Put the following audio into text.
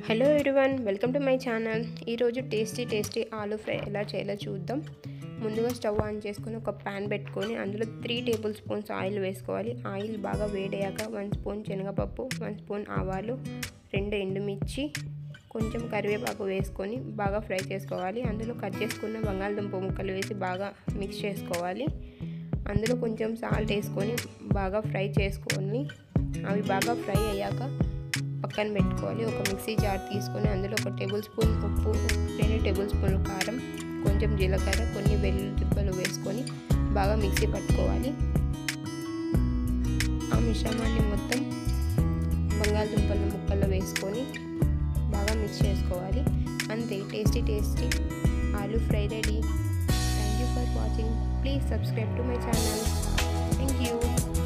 hello everyone welcome to my channel ఈరోజు tasty tasty aloo fry ఎలా చేయాలో చూద్దాం ముందుగా స్టవ్ ఆన్ చేసుకొని ఒక ప్యాన్ పెట్టుకొని అందులో త్రీ టేబుల్ స్పూన్స్ ఆయిల్ వేసుకోవాలి ఆయిల్ బాగా వేడయ్యాక వన్ స్పూన్ శనగపప్పు వన్ స్పూన్ ఆవాలు రెండు ఎండుమిర్చి కొంచెం కరివేపాకు వేసుకొని బాగా ఫ్రై చేసుకోవాలి అందులో కట్ చేసుకున్న బంగాళదుంప ముక్కలు వేసి బాగా మిక్స్ చేసుకోవాలి అందులో కొంచెం సాల్ట్ వేసుకొని బాగా ఫ్రై చేసుకొని అవి బాగా ఫ్రై అయ్యాక పక్కన పెట్టుకోవాలి ఒక మిక్సీ జార్ తీసుకొని అందులో ఒక టేబుల్ స్పూన్ ఉప్పు రెండు టేబుల్ స్పూన్లు కారం కొంచెం జీలకర్ర కొన్ని వెల్లుల్లిపాయలు వేసుకొని బాగా మిక్సీ పట్టుకోవాలి ఆ మిశ్రమాన్ని మొత్తం బంగాళదుంపల ముక్కల్లో వేసుకొని బాగా మిక్స్ చేసుకోవాలి అంతే tasty tasty aloo fry ready thank you for watching please subscribe to my channel thank you